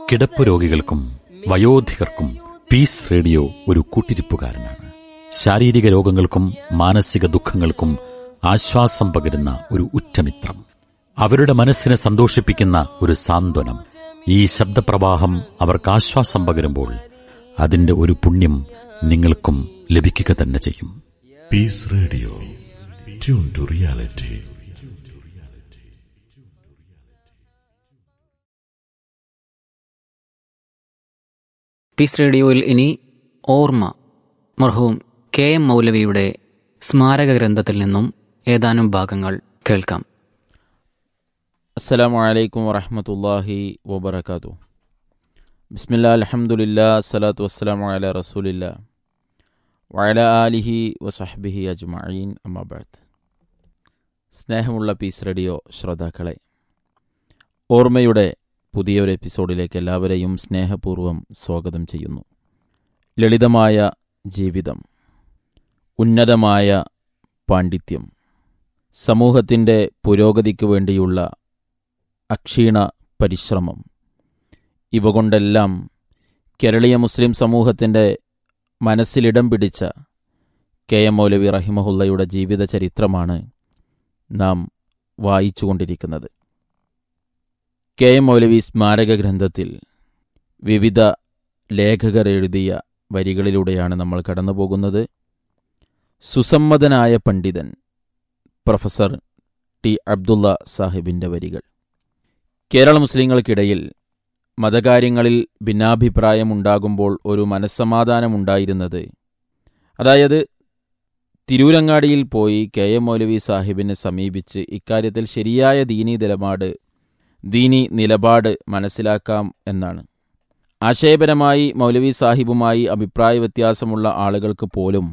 കിടപ്പ് രോഗികൾക്കും വയോധികർക്കും piece radio ഒരു കൂട്ടിരിപ്പുകാരനാണ് ശാരീരിക രോഗങ്ങൾക്കും മാനസിക ദുഃഖങ്ങൾക്കും ആശ്വാസം പകരുന്ന ഒരു ഉറ്റമിത്രം അവരുടെ മനസ്സിനെ സന്തോഷിപ്പിക്കുന്ന ഒരു സാന്ത്വനം ഈ ശബ്ദപ്രവാഹം അവർക്ക് ആശ്വാസം പകരുമ്പോൾ അതിന്റെ ഒരു പുണ്യം നിങ്ങൾക്കും ലഭിക്കുക തന്നെ ചെയ്യും Peace Radio. Tune to reality. Peace റേഡിയോയിൽ ഇനി ഓർമ്മ മർഹൂം കെ എം മൗലവിയുടെ സ്മാരക ഗ്രന്ഥത്തിൽ നിന്നും ഏതാനും ഭാഗങ്ങൾ കേൾക്കാം അസ്സലാമു അലൈക്കും വറഹമത്തല്ലാഹി വബർക്കാത്തു ബിസ്മില്ലാ അൽഹംദുലില്ലാ അസ്സലാത്തു വസ്സലാമു അല റസൂലില്ല വഅല ആലിഹി വസഹ്ബിഹി അജ്മഈൻ അമ്മാബാദ് സ്നേഹമുള്ള പീസ് റേഡിയോ ശ്രോതാക്കളെ ഓർമ്മയുടെ പുതിയൊരു എപ്പിസോഡിലേക്ക് എല്ലാവരെയും സ്നേഹപൂർവ്വം സ്വാഗതം ചെയ്യുന്നു ലളിതമായ ജീവിതം ഉന്നതമായ പാണ്ഡിത്യം സമൂഹത്തിൻ്റെ പുരോഗതിക്ക് വേണ്ടിയുള്ള അക്ഷീണ പരിശ്രമം ഇവ കൊണ്ടെല്ലാം കേരളീയ മുസ്ലിം സമൂഹത്തിൻ്റെ മനസ്സിലിടം പിടിച്ച കെ എം മൗലവി റഹിമഹുല്ലയുടെ ജീവിത ചരിത്രമാണ് നാം വായിച്ചുകൊണ്ടിരിക്കുന്നത് കെ എം മൗലവി സ്മാരക ഗ്രന്ഥത്തിൽ വിവിധ ലേഖകർ എഴുതിയ വരികളിലൂടെയാണ് നമ്മൾ കടന്നുപോകുന്നത് സുസമ്മതനായ പണ്ഡിതൻ പ്രൊഫസർ ടി അബ്ദുള്ള സാഹിബിൻ്റെ വരികൾ കേരള മുസ്ലിങ്ങൾക്കിടയിൽ മതകാര്യങ്ങളിൽ ഭിന്നാഭിപ്രായമുണ്ടാകുമ്പോൾ ഒരു മനസ്സമാധാനമുണ്ടായിരുന്നത് അതായത് തിരൂരങ്ങാടിയിൽ പോയി കെ എം മൗലവി സാഹിബിനെ സമീപിച്ച് ഇക്കാര്യത്തിൽ ശരിയായ ദീനീ നിലപാട് ദീനി നിലപാട് മനസ്സിലാക്കാം എന്നാണ് ആശയപരമായി മൗലവി സാഹിബുമായി അഭിപ്രായ വ്യത്യാസമുള്ള ആളുകൾക്ക് പോലും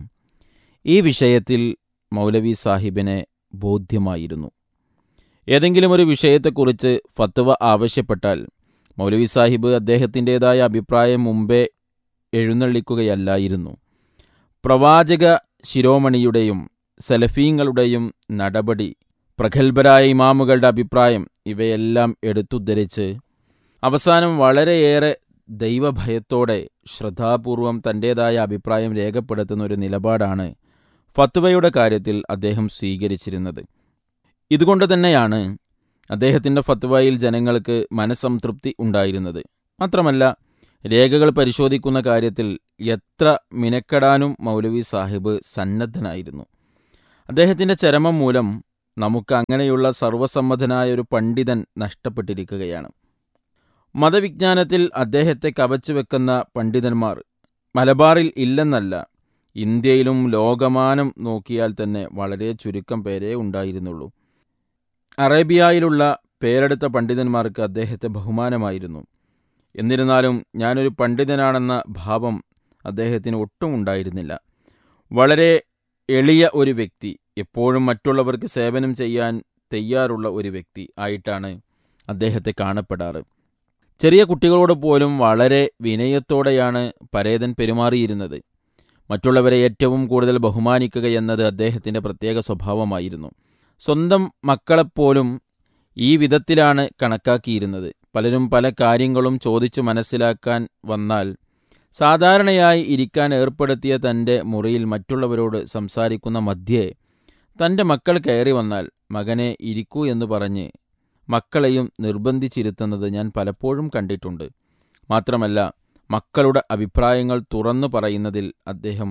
ഈ വിഷയത്തിൽ മൗലവി സാഹിബിനെ ബോധ്യമായിരുന്നു ഏതെങ്കിലും ഒരു വിഷയത്തെക്കുറിച്ച് ഫത്വ ആവശ്യപ്പെട്ടാൽ മൗലവി സാഹിബ് അദ്ദേഹത്തിൻ്റെതായ അഭിപ്രായം മുമ്പേ എഴുന്നള്ളിക്കുകയല്ലായിരുന്നു പ്രവാചക ശിരോമണിയുടെയും സലഫീങ്ങളുടെയും നടപടി പ്രഗത്ഭരായ ഇമാമുകളുടെ അഭിപ്രായം ഇവയെല്ലാം എടുത്തുദ്ധരിച്ച് അവസാനം വളരെയേറെ ദൈവഭയത്തോടെ ശ്രദ്ധാപൂർവം തൻ്റേതായ അഭിപ്രായം രേഖപ്പെടുത്തുന്ന ഒരു നിലപാടാണ് ഫത്വയുടെ കാര്യത്തിൽ അദ്ദേഹം സ്വീകരിച്ചിരുന്നത് ഇതുകൊണ്ട് തന്നെയാണ് അദ്ദേഹത്തിൻ്റെ ഫത്വയിൽ ജനങ്ങൾക്ക് മനസ്സംതൃപ്തി ഉണ്ടായിരുന്നത് മാത്രമല്ല രേഖകൾ പരിശോധിക്കുന്ന കാര്യത്തിൽ എത്ര മിനക്കെടാനും മൗലവി സാഹിബ് സന്നദ്ധനായിരുന്നു അദ്ദേഹത്തിൻ്റെ ചരമം മൂലം നമുക്ക് അങ്ങനെയുള്ള സർവസമ്മതനായ ഒരു പണ്ഡിതൻ നഷ്ടപ്പെട്ടിരിക്കുകയാണ് മതവിജ്ഞാനത്തിൽ അദ്ദേഹത്തെ കവച്ചു വെക്കുന്ന പണ്ഡിതന്മാർ മലബാറിൽ ഇല്ലെന്നല്ല ഇന്ത്യയിലും ലോകമാനം നോക്കിയാൽ തന്നെ വളരെ ചുരുക്കം പേരേ ഉണ്ടായിരുന്നുള്ളൂ അറേബ്യയിലുള്ള പേരെടുത്ത പണ്ഡിതന്മാർക്ക് അദ്ദേഹത്തെ ബഹുമാനമായിരുന്നു എന്നിരുന്നാലും ഞാനൊരു പണ്ഡിതനാണെന്ന ഭാവം അദ്ദേഹത്തിന് ഒട്ടും ഉണ്ടായിരുന്നില്ല വളരെ എളിയ ഒരു വ്യക്തി എപ്പോഴും മറ്റുള്ളവർക്ക് സേവനം ചെയ്യാൻ തയ്യാറുള്ള ഒരു വ്യക്തി ആയിട്ടാണ് അദ്ദേഹത്തെ കാണപ്പെടാറ് ചെറിയ കുട്ടികളോട് പോലും വളരെ വിനയത്തോടെയാണ് പരേതൻ പെരുമാറിയിരുന്നത് മറ്റുള്ളവരെ ഏറ്റവും കൂടുതൽ ബഹുമാനിക്കുക എന്നത് അദ്ദേഹത്തിൻ്റെ പ്രത്യേക സ്വഭാവമായിരുന്നു സ്വന്തം മക്കളെപ്പോലും ഈ വിധത്തിലാണ് കണക്കാക്കിയിരുന്നത് പലരും പല കാര്യങ്ങളും ചോദിച്ചു മനസ്സിലാക്കാൻ വന്നാൽ സാധാരണയായി ഇരിക്കാൻ ഏർപ്പെടുത്തിയ തൻ്റെ മുറിയിൽ മറ്റുള്ളവരോട് സംസാരിക്കുന്ന മധ്യേ തൻ്റെ മക്കൾ കയറി വന്നാൽ മകനെ ഇരിക്കൂ എന്ന് പറഞ്ഞ് മക്കളെയും നിർബന്ധിച്ചിരുത്തുന്നത് ഞാൻ പലപ്പോഴും കണ്ടിട്ടുണ്ട് മാത്രമല്ല മക്കളുടെ അഭിപ്രായങ്ങൾ തുറന്നു പറയുന്നതിൽ അദ്ദേഹം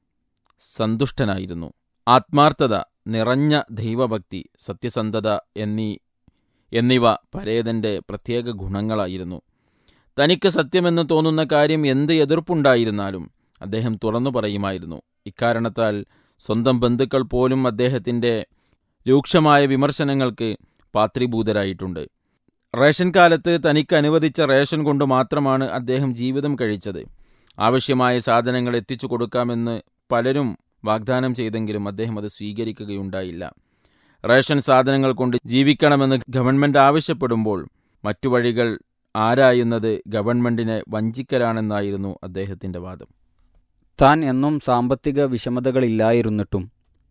സന്തുഷ്ടനായിരുന്നു ആത്മാർത്ഥത നിറഞ്ഞ ദൈവഭക്തി സത്യസന്ധത എന്നീ എന്നിവ പരേതൻ്റെ പ്രത്യേക ഗുണങ്ങളായിരുന്നു തനിക്ക് സത്യമെന്ന് തോന്നുന്ന കാര്യം എന്ത് എതിർപ്പുണ്ടായിരുന്നാലും അദ്ദേഹം തുറന്നു പറയുമായിരുന്നു ഇക്കാരണത്താൽ സ്വന്തം ബന്ധുക്കൾ പോലും അദ്ദേഹത്തിൻ്റെ രൂക്ഷമായ വിമർശനങ്ങൾക്ക് പാത്രീഭൂതരായിട്ടുണ്ട് റേഷൻ കാലത്ത് തനിക്ക് അനുവദിച്ച റേഷൻ കൊണ്ട് മാത്രമാണ് അദ്ദേഹം ജീവിതം കഴിച്ചത് ആവശ്യമായ സാധനങ്ങൾ എത്തിച്ചു കൊടുക്കാമെന്ന് പലരും വാഗ്ദാനം ചെയ്തെങ്കിലും അദ്ദേഹം അത് സ്വീകരിക്കുകയുണ്ടായില്ല റേഷൻ സാധനങ്ങൾ കൊണ്ട് ജീവിക്കണമെന്ന് ഗവൺമെന്റ് ആവശ്യപ്പെടുമ്പോൾ മറ്റു വഴികൾ ആരായുന്നത് ഗവൺമെന്റിനെ വഞ്ചിക്കലാണെന്നായിരുന്നു അദ്ദേഹത്തിന്റെ വാദം താൻ എന്നും സാമ്പത്തിക വിഷമതകളില്ലായിരുന്നിട്ടും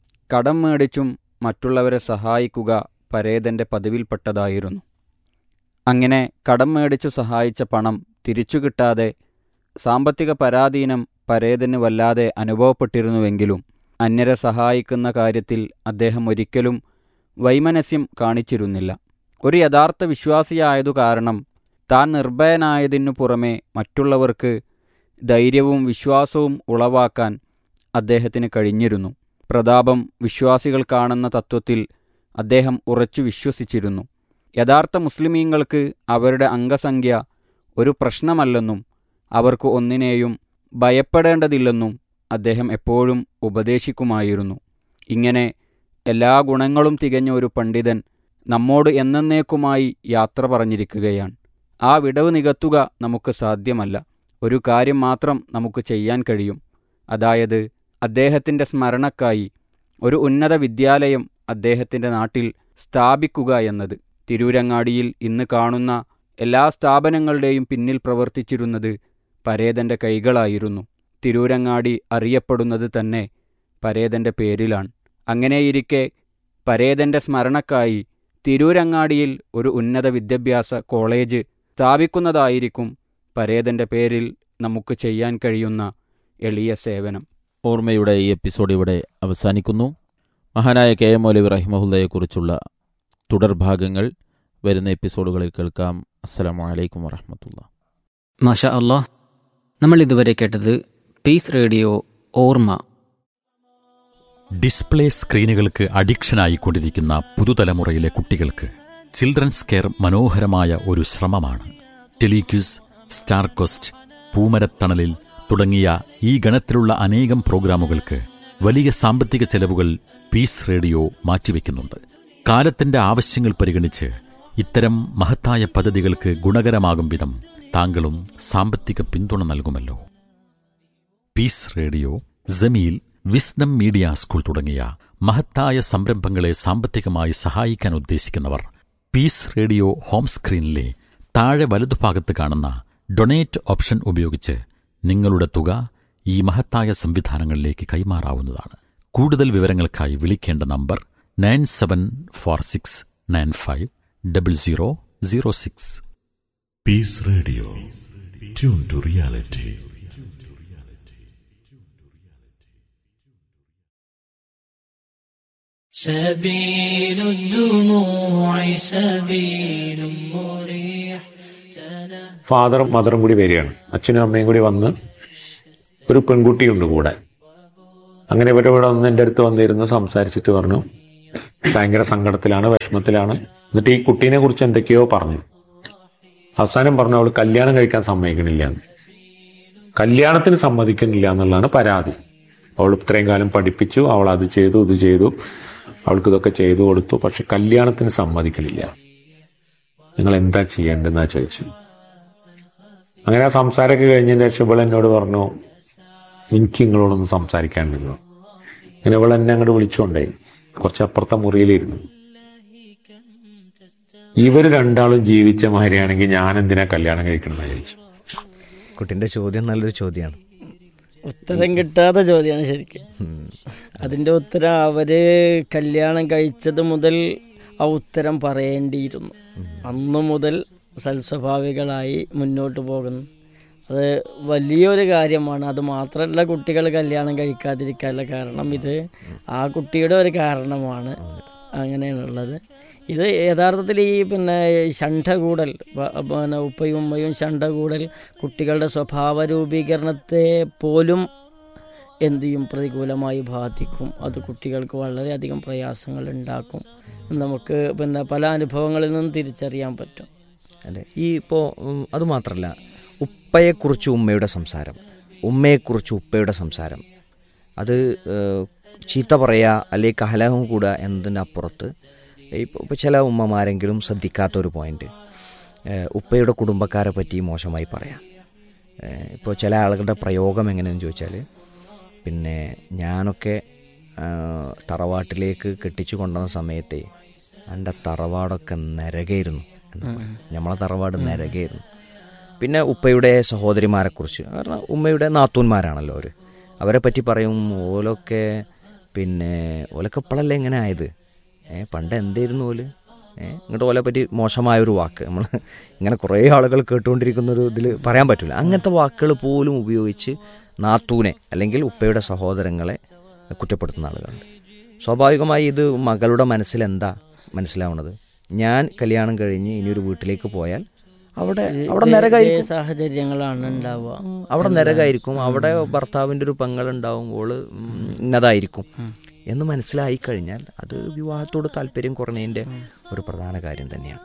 കടം മേടിച്ചും മറ്റുള്ളവരെ സഹായിക്കുക പരേതന്റെ പതിവിൽപ്പെട്ടതായിരുന്നു അങ്ങനെ കടം മേടിച്ചു സഹായിച്ച പണം തിരിച്ചു കിട്ടാതെ സാമ്പത്തിക പരാധീനം പരേതന് വല്ലാതെ അനുഭവപ്പെട്ടിരുന്നുവെങ്കിലും അന്യരെ സഹായിക്കുന്ന കാര്യത്തിൽ അദ്ദേഹം ഒരിക്കലും വൈമനസ്യം കാണിച്ചിരുന്നില്ല ഒരു യഥാർത്ഥ വിശ്വാസിയായതു കാരണം താൻ നിർഭയനായതിനു പുറമെ മറ്റുള്ളവർക്ക് ധൈര്യവും വിശ്വാസവും ഉളവാക്കാൻ അദ്ദേഹത്തിന് കഴിഞ്ഞിരുന്നു പ്രതാപം വിശ്വാസികൾ കാണുന്ന തത്വത്തിൽ അദ്ദേഹം ഉറച്ചു വിശ്വസിച്ചിരുന്നു യഥാർത്ഥ മുസ്ലിമീങ്ങൾക്ക് അവരുടെ അംഗസംഖ്യ ഒരു പ്രശ്നമല്ലെന്നും അവർക്ക് ഒന്നിനെയും ഭയപ്പെടേണ്ടതില്ലെന്നും അദ്ദേഹം എപ്പോഴും ഉപദേശിക്കുമായിരുന്നു ഇങ്ങനെ എല്ലാ ഗുണങ്ങളും തികഞ്ഞ ഒരു പണ്ഡിതൻ നമ്മോട് എന്നേക്കുമായി യാത്ര പറഞ്ഞിരിക്കുകയാണ് ആ വിടവ് നികത്തുക നമുക്ക് സാധ്യമല്ല ഒരു കാര്യം മാത്രം നമുക്ക് ചെയ്യാൻ കഴിയും അതായത് അദ്ദേഹത്തിൻ്റെ സ്മരണക്കായി ഒരു ഉന്നത വിദ്യാലയം അദ്ദേഹത്തിൻ്റെ നാട്ടിൽ സ്ഥാപിക്കുക എന്നത് തിരൂരങ്ങാടിയിൽ ഇന്ന് കാണുന്ന എല്ലാ സ്ഥാപനങ്ങളുടെയും പിന്നിൽ പ്രവർത്തിച്ചിരുന്നത് പരേതൻ്റെ കൈകളായിരുന്നു തിരൂരങ്ങാടി അറിയപ്പെടുന്നത് തന്നെ പരേതൻ്റെ പേരിലാണ് അങ്ങനെയിരിക്കെ പരേതൻ്റെ സ്മരണക്കായി തിരൂരങ്ങാടിയിൽ ഒരു ഉന്നത വിദ്യാഭ്യാസ കോളേജ് സ്ഥാപിക്കുന്നതായിരിക്കും പരേതൻ്റെ പേരിൽ നമുക്ക് ചെയ്യാൻ കഴിയുന്ന എളിയ സേവനം ഓർമ്മയുടെ ഈ എപ്പിസോഡ് ഇവിടെ അവസാനിക്കുന്നു മഹാനായ കെ എം മൗലവി റഹിമഹുല്ലയെക്കുറിച്ചുള്ള തുടർഭാഗങ്ങൾ വരുന്ന എപ്പിസോഡുകളിൽ കേൾക്കാം അസ്സലാമു അലൈക്കും വറഹമത്തുള്ള മാഷ അള്ളാഹ് നമ്മൾ ഇതുവരെ കേട്ടത് പീസ് റേഡിയോ ഓർമ്മ ഡിസ്പ്ലേ സ്ക്രീനുകൾക്ക് അഡിക്ഷനായിക്കൊണ്ടിരിക്കുന്ന പുതുതലമുറയിലെ കുട്ടികൾക്ക് ചിൽഡ്രൻസ് കെയർ മനോഹരമായ ഒരു ശ്രമമാണ് ടെലിക്യൂസ് സ്റ്റാർ കൊസ്റ്റ് പൂമരത്തണലിൽ തുടങ്ങിയ ഈ ഗണത്തിലുള്ള അനേകം പ്രോഗ്രാമുകൾക്ക് വലിയ സാമ്പത്തിക ചെലവുകൾ പീസ് റേഡിയോ മാറ്റിവെക്കുന്നുണ്ട് കാലത്തിന്റെ ആവശ്യങ്ങൾ പരിഗണിച്ച് ഇത്തരം മഹത്തായ പദ്ധതികൾക്ക് ഗുണകരമാകും വിധം താങ്കളും സാമ്പത്തിക പിന്തുണ നൽകുമല്ലോ peace radio Jameel wisdom media school തുടങ്ങിയ മഹത്തായ സംരംഭങ്ങളെ സാമ്പത്തികമായി സഹായിക്കാൻ ഉദ്ദേശിക്കുന്നവർ പീസ് റേഡിയോ ഹോം സ്ക്രീനിലെ താഴെ വലതുഭാഗത്ത് കാണുന്ന ഡൊണേറ്റ് ഓപ്ഷൻ ഉപയോഗിച്ച് നിങ്ങളുടെ തുക ഈ മഹത്തായ സംവിധാനങ്ങളിലേക്ക് കൈമാറാവുന്നതാണ് കൂടുതൽ വിവരങ്ങൾക്കായി വിളിക്കേണ്ട number nine seven four six nine five double zero zero six Peace Radio. Tune to reality. سبيل الدموع سبيل مريح ഫാദറും മദറും കൂടി വരികയാണ് അച്ഛനും അമ്മയും കൂടി വന്ന് ഒരു പെൺകുട്ടിയുണ്ട് കൂടെ അങ്ങനെ ഇവരുടെ ഇവിടെ വന്ന് എൻ്റെ അടുത്ത് വന്നിരുന്ന് സംസാരിച്ചിട്ട് പറഞ്ഞു ഭയങ്കര സങ്കടത്തിലാണ് വിഷമത്തിലാണ് എന്നിട്ട് ഈ കുട്ടീനെ കുറിച്ച് എന്തൊക്കെയോ പറഞ്ഞു അവസാനം പറഞ്ഞു അവൾ കല്യാണം കഴിക്കാൻ സമ്മതിക്കണില്ല എന്ന് കല്യാണത്തിന് സമ്മതിക്കുന്നില്ല എന്നുള്ളതാണ് പരാതി അവൾ ഇത്രയും കാലം പഠിപ്പിച്ചു അവൾ അത് ചെയ്തു ഇത് ചെയ്തു അവൾക്ക് ഇതൊക്കെ ചെയ്തു കൊടുത്തു പക്ഷെ കല്യാണത്തിന് സമ്മതിക്കണില്ല നിങ്ങൾ എന്താ ചെയ്യേണ്ടതെന്നാ ചോദിച്ചു അങ്ങനെ ആ സംസാരമൊക്കെ കഴിഞ്ഞതിന് ശേഷം ഇവൾ എന്നോട് പറഞ്ഞു എനിക്ക് നിങ്ങളോടൊന്ന് സംസാരിക്കാണ്ടിരുന്നു അങ്ങനെ ഇവൾ എന്നെ അങ്ങോട്ട് വിളിച്ചുകൊണ്ടേ കുറച്ച് അപ്പുറത്തെ മുറിയിലിരുന്നു ഇവര് രണ്ടാളും ജീവിച്ച മാതിരിയാണെങ്കിൽ ഞാൻ എന്തിനാ കല്യാണം കഴിക്കണമെന്ന് ചോദിച്ചു കുട്ടിന്റെ ചോദ്യം നല്ലൊരു ചോദ്യമാണ് ഉത്തരം കിട്ടാത്ത ചോദ്യമാണ് ശരിക്കും അതിന്റെ ഉത്തരം അവര് കല്യാണം കഴിച്ചത് മുതൽ ആ ഉത്തരം പറയേണ്ടിയിരുന്നു അന്നു മുതൽ സൽസ്വഭാവികളായി മുന്നോട്ട് പോകുന്നു അത് വലിയൊരു കാര്യമാണ് അത് മാത്രമല്ല കുട്ടികൾ കല്യാണം കഴിക്കാതിരിക്കാനുള്ള കാരണം ഇത് ആ കുട്ടിയുടെ ഒരു കാരണമാണ് അങ്ങനെയാണുള്ളത് ഇത് യഥാർത്ഥത്തിൽ ഈ പിന്നെ ഷണ്ട കൂടൽ വ- പിന്നെ ഉപ്പയും ഉമ്മയും ഷണ്ട കൂടൽ കുട്ടികളുടെ സ്വഭാവ രൂപീകരണത്തെ പോലും എന്ത് ചെയ്യും പ്രതികൂലമായി ബാധിക്കും അത് കുട്ടികൾക്ക് വളരെയധികം പ്രയാസങ്ങൾ ഉണ്ടാക്കും നമുക്ക് പിന്നെ പല അനുഭവങ്ങളിൽ നിന്നും തിരിച്ചറിയാൻ പറ്റും അല്ലേ ഈ ഇപ്പോൾ അതുമാത്രമല്ല ഉപ്പയെക്കുറിച്ച് ഉമ്മയുടെ സംസാരം ഉമ്മയെക്കുറിച്ച് ഉപ്പയുടെ സംസാരം അത് ഏഹ്, ചീത്ത പറയുക അല്ലെങ്കിൽ കലഹം കൂടുക എന്നതിൻ്റെ അപ്പുറത്ത് ഇപ്പോൾ ഇപ്പോൾ ചില ഉമ്മമാരെങ്കിലും ശ്രദ്ധിക്കാത്ത ഒരു പോയിന്റ് ഏഹ്, ഉപ്പയുടെ കുടുംബക്കാരെ പറ്റി മോശമായി പറയാം ഏഹ്, ഇപ്പോൾ ചില ആളുകളുടെ പ്രയോഗം എങ്ങനെയെന്ന് ചോദിച്ചാൽ പിന്നെ ഞാനൊക്കെ ആഹ്, തറവാട്ടിലേക്ക് കെട്ടിച്ചു കൊണ്ടുവന്ന സമയത്തെ എൻ്റെ തറവാടൊക്കെ നരകയായിരുന്നു എന്ന് പറയും. നമ്മളെ തറവാട് നരകയായിരുന്നു പിന്നെ ഉപ്പയുടെ സഹോദരിമാരെക്കുറിച്ച് കാരണം ഉമ്മയുടെ നാത്തൂന്മാരാണല്ലോ അവർ അവരെ പറ്റി പറയും ഓലൊക്കെ പിന്നെ ഓലൊക്കെ ഇപ്പോഴല്ലേ ഇങ്ങനെ ആയത് ഏ പണ്ട് എന്തായിരുന്നു ഓല് ഏഹ് ഇങ്ങോട്ട് ഓലെ പറ്റി മോശമായ ഒരു വാക്ക് നമ്മൾ ഇങ്ങനെ കുറേ ആളുകൾ കേട്ടുകൊണ്ടിരിക്കുന്ന ഒരു ഇതിൽ പറയാൻ പറ്റില്ല അങ്ങനത്തെ വാക്കുകൾ പോലും ഉപയോഗിച്ച് നാത്തൂനെ അല്ലെങ്കിൽ ഉപ്പയുടെ സഹോദരങ്ങളെ കുറ്റപ്പെടുത്തുന്ന ആളുകളുണ്ട് സ്വാഭാവികമായി ഇത് മകളുടെ മനസ്സിൽ എന്താ മനസ്സിലാവുന്നത് ഞാൻ കല്യാണം കഴിഞ്ഞ് ഇനി ഒരു വീട്ടിലേക്ക് പോയാൽ അവിടെ അവിടെ നരകായിരിക്കും ഇതേ സാഹചര്യങ്ങളാണ് ഉണ്ടാവുക അവിടെ നരകായിരിക്കും അവിടെ ഭർത്താവിൻ്റെ ഒരു പെങ്ങളുണ്ടാവും ഓള് ഉം, ഇന്നതായിരിക്കും എന്ന് മനസ്സിലായി കഴിഞ്ഞാൽ അത് വിവാഹത്തോട് താല്പര്യം കുറഞ്ഞതിൻ്റെ ഒരു പ്രധാന കാര്യം തന്നെയാണ്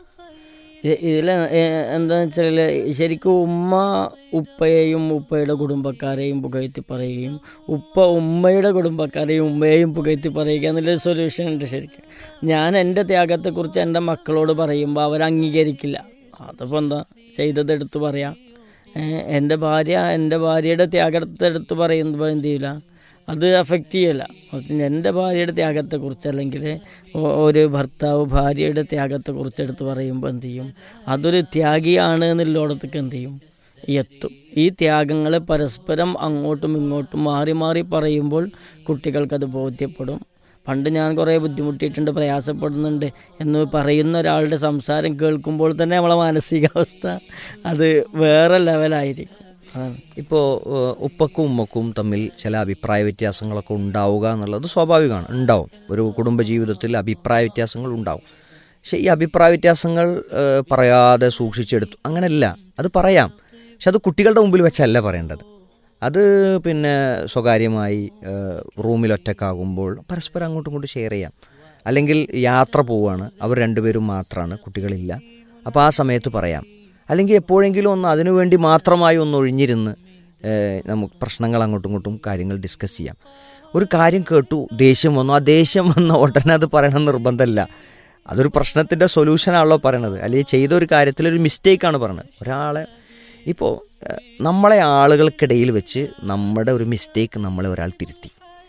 ഇ- ഇതില് ഏ- എന്താന്ന് വെച്ചാൽ ശരിക്കും ഉമ്മ ഉപ്പയെയും ഉപ്പയുടെ കുടുംബക്കാരെയും പുകഴ്ത്തി പറയുകയും ഉപ്പ ഉമ്മയുടെ കുടുംബക്കാരെയും ഉമ്മയെയും പുകഴ്ത്തി പറയുക എന്നുള്ള സൊല്യൂഷൻ ഉണ്ട് ശരിക്കും ഞാൻ എൻ്റെ ത്യാഗത്തെക്കുറിച്ച് എൻ്റെ മക്കളോട് പറയുമ്പോൾ അവർ അംഗീകരിക്കില്ല അതിപ്പോൾ എന്താ ചെയ്തത് എടുത്തു പറയാം ഏ, എൻ്റെ ഭാര്യ എൻ്റെ ഭാര്യയുടെ ത്യാഗത്തെ എടുത്ത് പറയുമ്പോൾ എന്ത് ചെയ്യില്ല അത് അഫക്റ്റ് ചെയ്യില്ല മറിച്ച് എൻ്റെ ഭാര്യയുടെ ത്യാഗത്തെക്കുറിച്ച് അല്ലെങ്കിൽ ഒ- ഒരു ഭർത്താവ് ഭാര്യയുടെ ത്യാഗത്തെക്കുറിച്ച് എടുത്ത് പറയുമ്പോൾ എന്ത് ചെയ്യും അതൊരു ത്യാഗിയാണ് എന്നുള്ളിടത്തേക്ക് എന്ത് ചെയ്യും എത്തും ഈ ത്യാഗങ്ങളെ പരസ്പരം അങ്ങോട്ടും ഇങ്ങോട്ടും മാറി മാറി പറയുമ്പോൾ കുട്ടികൾക്കത് ബോധ്യപ്പെടും പണ്ട് ഞാൻ കുറേ ബുദ്ധിമുട്ടിയിട്ടുണ്ട് പ്രയാസപ്പെടുന്നുണ്ട് എന്ന് പറയുന്ന ഒരാളുടെ സംസാരം കേൾക്കുമ്പോൾ തന്നെ നമ്മളെ മാനസികാവസ്ഥ അത് വേറെ ലെവലായിരിക്കും അതാണ് ഇപ്പോൾ ഉപ്പക്കും ഉമ്മക്കും തമ്മിൽ ചില അഭിപ്രായ വ്യത്യാസങ്ങളൊക്കെ ഉണ്ടാവുക എന്നുള്ളത് സ്വാഭാവികമാണ് ഉണ്ടാവും ഒരു കുടുംബജീവിതത്തിൽ അഭിപ്രായ വ്യത്യാസങ്ങൾ ഉണ്ടാവും പക്ഷേ ഈ അഭിപ്രായ വ്യത്യാസങ്ങൾ ഏഹ്, പറയാതെ സൂക്ഷിച്ചെടുത്തു അങ്ങനെയല്ല അത് പറയാം പക്ഷെ അത് കുട്ടികളുടെ മുമ്പിൽ വെച്ചല്ല പറയേണ്ടത് അത് പിന്നെ സ്വകാര്യമായി ഏഹ്, റൂമിൽ ഒറ്റക്കാകുമ്പോൾ പരസ്പരം അങ്ങോട്ടും ഇങ്ങോട്ടും ഷെയർ ചെയ്യാം അല്ലെങ്കിൽ യാത്ര പോവുകയാണ് അവർ രണ്ടുപേരും മാത്രമാണ് കുട്ടികളില്ല അപ്പോൾ ആ സമയത്ത് പറയാം അല്ലെങ്കിൽ എപ്പോഴെങ്കിലും ഒന്ന് അതിനുവേണ്ടി മാത്രമായി ഒന്ന് ഒഴിഞ്ഞിരുന്ന് ഏഹ്, നമുക്ക് പ്രശ്നങ്ങൾ അങ്ങോട്ടും ഇങ്ങോട്ടും കാര്യങ്ങൾ ഡിസ്കസ് ചെയ്യാം ഒരു കാര്യം കേട്ടു ദേഷ്യം വന്നു ആ ദേഷ്യം വന്ന ഉടനെ അത് പറയണം നിർബന്ധമല്ല അതൊരു പ്രശ്നത്തിൻ്റെ സൊല്യൂഷനാണല്ലോ പറയണത് അല്ലെങ്കിൽ ചെയ്ത ഒരു കാര്യത്തിലൊരു മിസ്റ്റേക്കാണ് പറയണത് ഒരാളെ ഇപ്പോൾ ഏഹ്, നമ്മളെ ആളുകൾക്കിടയിൽ വെച്ച് നമ്മുടെ ഒരു മിസ്റ്റേക്ക് നമ്മളെ ഒരാൾ തിരുത്തി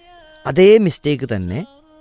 അതേ മിസ്റ്റേക്ക് തന്നെ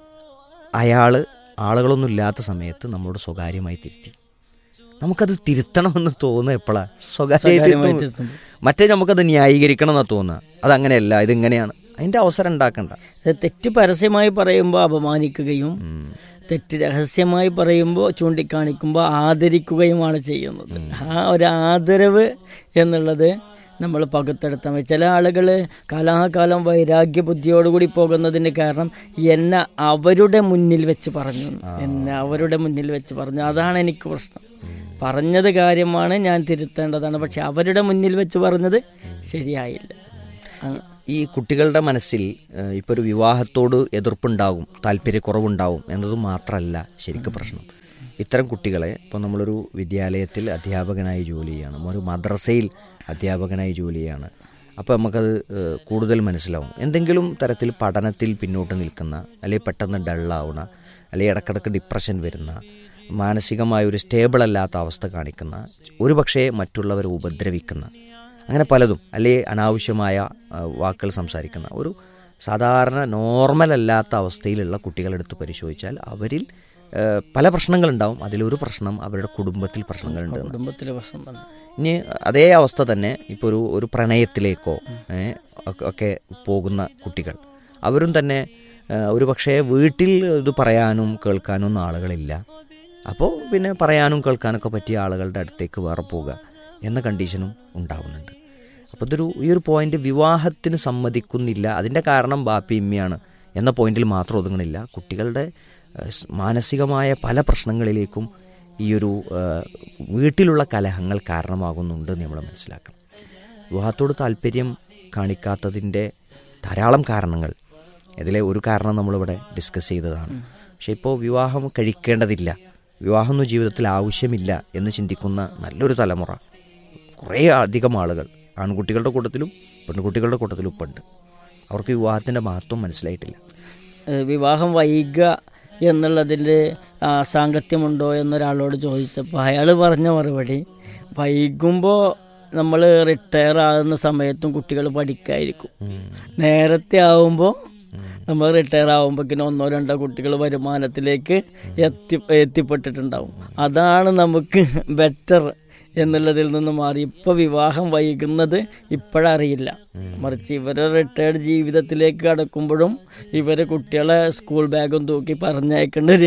അയാൾ ആളുകളൊന്നും ഇല്ലാത്ത സമയത്ത് നമ്മളോട് സ്വകാര്യമായി തിരുത്തി നമുക്കത് തിരുത്തണമെന്ന് തോന്നുക എപ്പോഴാണ് സ്വകാര്യമായി സ്വകാര്യമായി തിരുത്തും തിരുത്തുമ്പോൾ. മറ്റേ നമുക്കത് ന്യായീകരിക്കണം എന്നാ തോന്നുക അതങ്ങനെയല്ല ഇതിങ്ങനെയാണ് അതിന്റെ അവസരം ഉണ്ടാക്കണ്ട ഇത് തെറ്റ് പരസ്യമായി പറയുമ്പോൾ അപമാനിക്കുകയും തെറ്റ് രഹസ്യമായി പറയുമ്പോൾ ചൂണ്ടിക്കാണിക്കുമ്പോൾ ആദരിക്കുകയുമാണ് ചെയ്യുന്നത് ആ ഒരു ആദരവ് എന്നുള്ളത് നമ്മൾ പകുത്തെടുത്താൽ മതി ചില ആളുകൾ കാലാകാലം വൈരാഗ്യ ബുദ്ധിയോടുകൂടി പോകുന്നതിന് കാരണം എന്നെ അവരുടെ മുന്നിൽ വെച്ച് പറഞ്ഞു എന്നെ അവരുടെ മുന്നിൽ വെച്ച് പറഞ്ഞു അതാണ് എനിക്ക് പ്രശ്നം പറഞ്ഞത് കാര്യമാണ് ഞാൻ തിരുത്തേണ്ടതാണ് പക്ഷെ അവരുടെ മുന്നിൽ വെച്ച് പറഞ്ഞത് ശരിയായില്ല അങ്ങ് ഈ കുട്ടികളുടെ മനസ്സിൽ ഏഹ്, ഇപ്പൊ ഒരു വിവാഹത്തോട് എതിർപ്പുണ്ടാവും താല്പര്യക്കുറവുണ്ടാവും എന്നത് മാത്രമല്ല ശരിക്കും പ്രശ്നം ഇത്തരം കുട്ടികളെ ഇപ്പോൾ നമ്മളൊരു വിദ്യാലയത്തിൽ അധ്യാപകനായി ജോലി ചെയ്യാണ് ഒരു മദ്രസയിൽ അധ്യാപകനായി ജോലി ചെയ്യാണ് അപ്പോൾ നമുക്കത് ഏഹ്, കൂടുതൽ മനസ്സിലാവും എന്തെങ്കിലും തരത്തിൽ പഠനത്തിൽ പിന്നോട്ട് നിൽക്കുന്ന അല്ലെങ്കിൽ പെട്ടെന്ന് ഡള്ളാവുന്ന അല്ലെങ്കിൽ ഇടക്കിടക്ക് ഡിപ്രഷൻ വരുന്ന മാനസികമായ ഒരു സ്റ്റേബിൾ അല്ലാത്ത അവസ്ഥ കാണിക്കുന്ന ഒരു പക്ഷേ മറ്റുള്ളവരെ ഉപദ്രവിക്കുന്ന അങ്ങനെ പലതും അല്ലെ അനാവശ്യമായ ആ, വാക്കുകൾ സംസാരിക്കുന്ന ഒരു സാധാരണ നോർമൽ അല്ലാത്ത അവസ്ഥയിലുള്ള കുട്ടികളെടുത്ത് പരിശോധിച്ചാൽ അവരിൽ ആ, പല പ്രശ്നങ്ങളുണ്ടാവും അതിലൊരു പ്രശ്നം അവരുടെ കുടുംബത്തിൽ പ്രശ്നങ്ങളുണ്ട് എന്ന്. കുടുംബത്തിലെ പ്രശ്നം തന്നെ ഇനി അതേ അവസ്ഥ തന്നെ ഇപ്പോൾ ഒരു ഒരു പ്രണയത്തിലേക്കോ ഏ, ഒക്കെ- ഒക്കെ പോകുന്ന കുട്ടികൾ അവരും തന്നെ ആ, ഒരു പക്ഷേ വീട്ടിൽ ഇത് പറയാനും കേൾക്കാനും ഒന്നും ആളുകളില്ല അപ്പോൾ പിന്നെ പറയാനും കേൾക്കാനൊക്കെ പറ്റിയ ആളുകളുടെ അടുത്തേക്ക് വേറെ പോവുക എന്ന കണ്ടീഷനും ഉണ്ടാവുന്നുണ്ട് അപ്പോൾ ഇതൊരു ഈ ഒരു പോയിന്റ് വിവാഹത്തിന് സമ്മതിക്കുന്നില്ല അതിൻ്റെ കാരണം ബാപ്പി ഇമ്മയാണ് എന്ന പോയിന്റിൽ മാത്രം ഒതുങ്ങണില്ല കുട്ടികളുടെ ആ, സ് മാനസികമായ പല പ്രശ്നങ്ങളിലേക്കും ഈ ഒരു ആ, വീട്ടിലുള്ള കലഹങ്ങൾ കാരണമാകുന്നുണ്ട് എന്ന് നമ്മൾ മനസ്സിലാക്കണം വിവാഹത്തോട് താല്പര്യം കാണിക്കാത്തതിൻ്റെ ധാരാളം കാരണങ്ങൾ ഇതിലെ ഒരു കാരണം നമ്മളിവിടെ ഡിസ്കസ് ചെയ്തതാണ് പക്ഷെ ഇപ്പോൾ വിവാഹം കഴിക്കേണ്ടതില്ല വിവാഹമൊന്നും ജീവിതത്തിൽ ആവശ്യമില്ല എന്ന് ചിന്തിക്കുന്ന നല്ലൊരു തലമുറ കുറേ അധികം ആളുകൾ ആൺകുട്ടികളുടെ കൂട്ടത്തിലും പെൺകുട്ടികളുടെ കൂട്ടത്തിലും ഇപ്പം ഉണ്ട് അവർക്ക് വിവാഹത്തിൻ്റെ മഹത്വം മനസ്സിലായിട്ടില്ല ഏഹ് വിവാഹം വൈകുക എന്നുള്ളതിൽ സാങ്കത്യമുണ്ടോ എന്നൊരാളോട് ചോദിച്ചപ്പോൾ അയാൾ പറഞ്ഞ മറുപടി വൈകുമ്പോൾ നമ്മൾ റിട്ടയർ ആകുന്ന സമയത്തും കുട്ടികൾ പഠിക്കായിരിക്കും നേരത്തെ ആവുമ്പോൾ നമ്മൾ റിട്ടയർ ആകുമ്പോഴേക്കിനും ഒന്നോ രണ്ടോ കുട്ടികൾ വരുമാനത്തിലേക്ക് എത്തി എത്തിപ്പെട്ടിട്ടുണ്ടാവും അതാണ് നമുക്ക് ബെറ്റർ എന്നുള്ളതിൽ നിന്ന് മാറി ഇപ്പോൾ വിവാഹം വൈകുന്നത് ഇപ്പോഴറിയില്ല മറിച്ച് ഇവരെ റിട്ടയർഡ് ജീവിതത്തിലേക്ക് കടക്കുമ്പോഴും ഇവരെ കുട്ടികളെ സ്കൂൾ ബാഗും തൂക്കി പറഞ്ഞയക്കേണ്ട ഒരു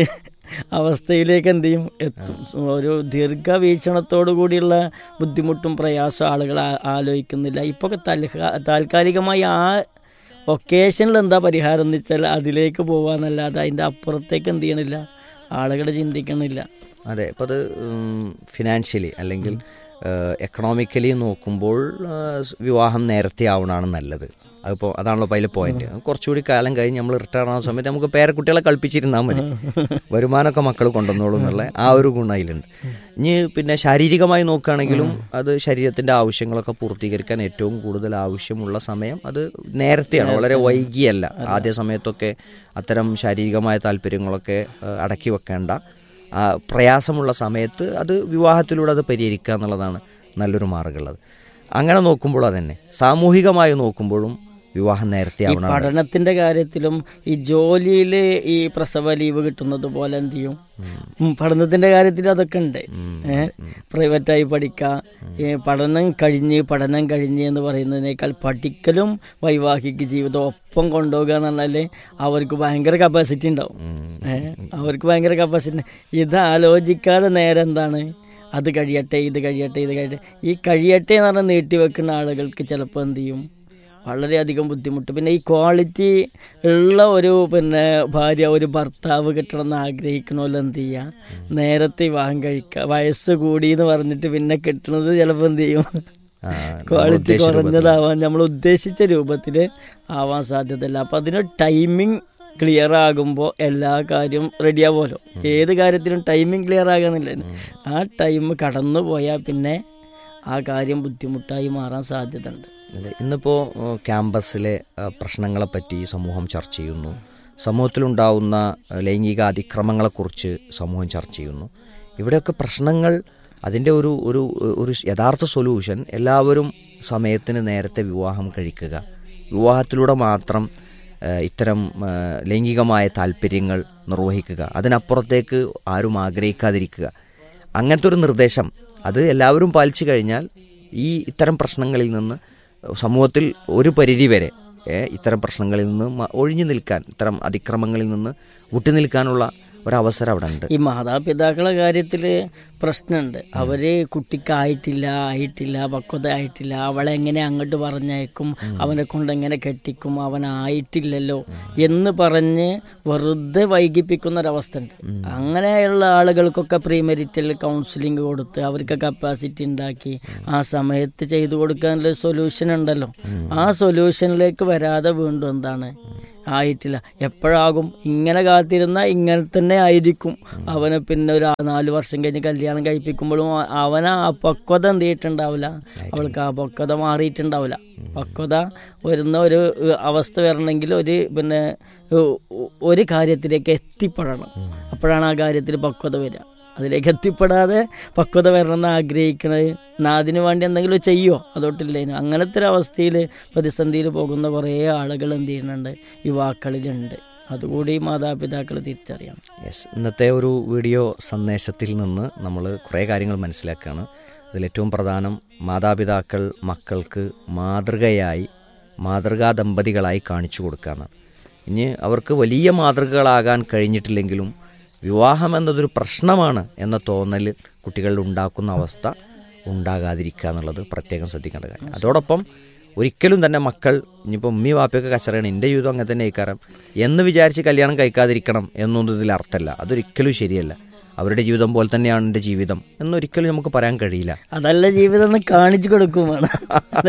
അവസ്ഥയിലേക്ക് എന്ത് ചെയ്യും എത്തും ഒരു ദീർഘവീക്ഷണത്തോടു കൂടിയുള്ള ബുദ്ധിമുട്ടും പ്രയാസവും ആളുകൾ ആ- ആലോചിക്കുന്നില്ല ഇപ്പോൾ താൽക്കാലികമായി ആ ഒക്കേഷനിൽ എന്താ പരിഹാരം എന്ന് വെച്ചാൽ അതിലേക്ക് പോകാന്നല്ലാതെ അതിൻ്റെ അപ്പുറത്തേക്ക് എന്ത് ചെയ്യണില്ല ആളുകൾ ചിന്തിക്കണില്ല അതെ അപ്പോൾ അത് ഫിനാൻഷ്യലി അല്ലെങ്കിൽ എക്കണോമിക്കലി നോക്കുമ്പോൾ ആ, സ് വിവാഹം നേരത്തെ ആവണമാണ് നല്ലത് അതിപ്പോൾ അതാണല്ലോ അതിലെ പോയിന്റ് കുറച്ചുകൂടി കാലം കഴിഞ്ഞ് നമ്മൾ റിട്ടയർ ആവുന്ന സമയത്ത് നമുക്ക് പേരക്കുട്ടികളെ കളിപ്പിച്ചിരുന്നാൽ മതി വരുമാനമൊക്കെ മക്കൾ കൊണ്ടുവന്നോളൂ എന്നുള്ള ആ ഒരു ഗുണം അതിലുണ്ട് ഇനി പിന്നെ ശാരീരികമായി നോക്കുകയാണെങ്കിലും അത് ശരീരത്തിൻ്റെ ആവശ്യങ്ങളൊക്കെ പൂർത്തീകരിക്കാൻ ഏറ്റവും കൂടുതൽ ആവശ്യമുള്ള സമയം അത് നേരത്തെയാണ് വളരെ വൈകിയല്ല ആദ്യ സമയത്തൊക്കെ അത്തരം ശാരീരികമായ താല്പര്യങ്ങളൊക്കെ ആ, അടക്കി വെക്കേണ്ട ആ പ്രയാസമുള്ള സമയത്ത് അത് വിവാഹത്തിലൂടെ അത് പരിഹരിക്കുക എന്നുള്ളതാണ് നല്ലൊരു മാർഗമുള്ളത് അങ്ങനെ നോക്കുമ്പോൾ അതന്നെ സാമൂഹികമായി നോക്കുമ്പോഴും വിവാഹം നേരത്തെ ഈ ആവണം പഠനത്തിന്റെ കാര്യത്തിലും ഈ ജോലിയിൽ ഈ പ്രസവ ലീവ് കിട്ടുന്നത് പോലെ എന്ത് ചെയ്യും ഉം, പഠനത്തിന്റെ കാര്യത്തിൽ അതൊക്കെ ഉണ്ട് ഏഹ് പ്രൈവറ്റായി പഠിക്കാം ഈ പഠനം കഴിഞ്ഞ് പഠനം കഴിഞ്ഞ് എന്ന് പറയുന്നതിനേക്കാൾ പഠിക്കലും വൈവാഹിക ജീവിതം ഒപ്പം കൊണ്ടുപോകുക എന്ന് പറഞ്ഞാൽ അവർക്ക് ഭയങ്കര കപ്പാസിറ്റി ഉണ്ടാവും ഏഹ് അവർക്ക് ഭയങ്കര കപ്പാസിറ്റി ഇത് ആലോചിക്കാതെ നേരെ എന്താണ് അത് കഴിയട്ടെ ഇത് കഴിയട്ടെ ഇത് കഴിയട്ടെ ഈ കഴിയട്ടെ എന്ന് പറഞ്ഞാൽ നീട്ടിവെക്കുന്ന ആളുകൾക്ക് ചിലപ്പോൾ എന്ത് ചെയ്യും വളരെയധികം ബുദ്ധിമുട്ട് പിന്നെ ഈ ക്വാളിറ്റി ഉള്ള ഒരു പിന്നെ ഭാര്യ ഒരു ഭർത്താവ് കിട്ടണമെന്ന് ആഗ്രഹിക്കണമല്ലോ എന്ത് ചെയ്യുക നേരത്തെ വിവാഹം കഴിക്കുക വയസ്സ് കൂടി എന്ന് പറഞ്ഞിട്ട് പിന്നെ കിട്ടുന്നത് ചിലപ്പോൾ എന്ത് ചെയ്യും ആ, നമ്മൾ ക്വാളിറ്റി ഉദ്ദേശിച്ച കുറഞ്ഞതാവാൻ നമ്മൾ ഉദ്ദേശിച്ച രൂപത്തിൽ ആവാൻ സാധ്യതയില്ല അപ്പം അതിന് ടൈമിംഗ് ക്ലിയർ ആകുമ്പോൾ എല്ലാ കാര്യവും റെഡി ആവുമല്ലോ ഏത് കാര്യത്തിലും ടൈമിംഗ് ക്ലിയർ ആകുന്നില്ല ആ ടൈം കടന്നു പോയാൽ പിന്നെ ആ കാര്യം ബുദ്ധിമുട്ടായി മാറാൻ സാധ്യത ഉണ്ട് അതെ ഇന്നിപ്പോൾ ക്യാമ്പസിലെ ആ, പ്രശ്നങ്ങളെപ്പറ്റി സമൂഹം ചർച്ച ചെയ്യുന്നു സമൂഹത്തിലുണ്ടാവുന്ന ആ, ലൈംഗിക അതിക്രമങ്ങളെക്കുറിച്ച് സമൂഹം ചർച്ച ചെയ്യുന്നു ഇവിടെയൊക്കെ പ്രശ്നങ്ങൾ അതിൻ്റെ ഒരു ഒരു ഒരു യഥാർത്ഥ സൊല്യൂഷൻ എല്ലാവരും സമയത്തിന് നേരത്തെ വിവാഹം കഴിക്കുക വിവാഹത്തിലൂടെ മാത്രം ആ, ഇത്തരം ആ, ലൈംഗികമായ താല്പര്യങ്ങൾ നിർവഹിക്കുക അതിനപ്പുറത്തേക്ക് ആരും ആഗ്രഹിക്കാതിരിക്കുക അങ്ങനത്തെ ഒരു നിർദ്ദേശം അത് എല്ലാവരും പാലിച്ചു കഴിഞ്ഞാൽ ഈ ഇത്തരം പ്രശ്നങ്ങളിൽ നിന്ന് സമൂഹത്തിൽ ഒരു പരിധി വരെ ഏ, ഇത്തരം പ്രശ്നങ്ങളിൽ നിന്ന് മ- ഒഴിഞ്ഞു നിൽക്കാൻ ഇത്തരം അതിക്രമങ്ങളിൽ നിന്ന് വിട്ടുനിൽക്കാനുള്ള ഒരവസരം അവിടെ ഉണ്ട് ഈ മാതാപിതാക്കളെ കാര്യത്തിൽ പ്രശ്നമുണ്ട് അവര് കുട്ടിക്കായിട്ടില്ല ആയിട്ടില്ല പക്വത ആയിട്ടില്ല അവളെ എങ്ങനെ അങ്ങോട്ട് പറഞ്ഞയക്കും അവനെ കൊണ്ട് എങ്ങനെ കെട്ടിക്കും അവനായിട്ടില്ലല്ലോ എന്ന് പറഞ്ഞ് വെറുതെ വൈകിപ്പിക്കുന്ന ഒരവസ്ഥ ഉണ്ട് അങ്ങനെയുള്ള ആളുകൾക്കൊക്കെ പ്രീമെരിറ്റൽ കൗൺസിലിംഗ് കൊടുത്ത് അവർക്ക് കപ്പാസിറ്റി ഉണ്ടാക്കി ആ സമയത്ത് ചെയ്തു കൊടുക്കാനുള്ള സൊല്യൂഷൻ ഉണ്ടല്ലോ ആ സൊല്യൂഷനിലേക്ക് വരാതെ വീണ്ടും എന്താണ് ആയിട്ടില്ല എപ്പോഴാകും ഇങ്ങനെ കാത്തിരുന്ന ഇങ്ങനെ തന്നെ ആയിരിക്കും അവന് പിന്നെ ഒരു ആ- നാല് വർഷം കഴിഞ്ഞ് കല്യാണം കഴിപ്പിക്കുമ്പോഴും ആ- അവന് ആ പക്വത എന്ത് ചെയ്തിട്ടുണ്ടാവില്ല അവൾക്ക് ആ പക്വത മാറിയിട്ടുണ്ടാവില്ല പക്വത വരുന്ന ഒരു ഏഹ്, അവസ്ഥ വരണമെങ്കിൽ ഒരു പിന്നെ ഏഹ്, ഒരു കാര്യത്തിലേക്ക് എത്തിപ്പെടണം അപ്പോഴാണ് ആ കാര്യത്തിൽ പക്വത വരിക അതിലേക്ക് എത്തിപ്പെടാതെ പക്വത വരണമെന്ന് ആഗ്രഹിക്കണത് എന്നാ അതിനു വേണ്ടി എന്തെങ്കിലും ചെയ്യോ അതോട്ടില്ലേനു അങ്ങനത്തെ ഒരു അവസ്ഥയിൽ പ്രതിസന്ധിയിൽ പോകുന്ന കുറേ ആളുകൾ എന്ത് ചെയ്യുന്നുണ്ട് യുവാക്കളിലുണ്ട് അതുകൂടി മാതാപിതാക്കൾ തിരിച്ചറിയണം യെസ് ഇന്നത്തെ ഒരു വീഡിയോ സന്ദേശത്തിൽ നിന്ന് നമ്മൾ കുറേ കാര്യങ്ങൾ മനസ്സിലാക്കുകയാണ് അതിലേറ്റവും പ്രധാനം മാതാപിതാക്കൾ മക്കൾക്ക് മാതൃകയായി മാതൃകാ ദമ്പതികളായി കാണിച്ചു കൊടുക്കുകയാണ് ഇനി അവർക്ക് വലിയ മാതൃകകളാകാൻ കഴിഞ്ഞിട്ടില്ലെങ്കിലും വിവാഹം എന്നതൊരു പ്രശ്നമാണ് എന്ന തോന്നൽ കുട്ടികളിൽ ഉണ്ടാക്കുന്ന അവസ്ഥ ഉണ്ടാകാതിരിക്കുക എന്നുള്ളത് പ്രത്യേകം ശ്രദ്ധിക്കേണ്ട കാര്യം അതോടൊപ്പം ഒരിക്കലും തന്നെ മക്കൾ ഇനിയിപ്പോൾ ഉമ്മി വാപ്പയൊക്കെ കച്ചറയാണ് എൻ്റെ ജീവിതം അങ്ങനെ തന്നെ ആയിക്കാരം എന്ന് വിചാരിച്ച് കല്യാണം കഴിക്കാതിരിക്കണം എന്നൊന്നും ഇതിൽ അർത്ഥമല്ല അതൊരിക്കലും ശരിയല്ല അവരുടെ ജീവിതം പോലെ തന്നെയാണ് എൻ്റെ ജീവിതം എന്നൊരിക്കലും നമുക്ക് പറയാൻ കഴിയില്ല അതല്ല ജീവിതം എന്ന് കാണിച്ചു കൊടുക്കും വേണം അതെ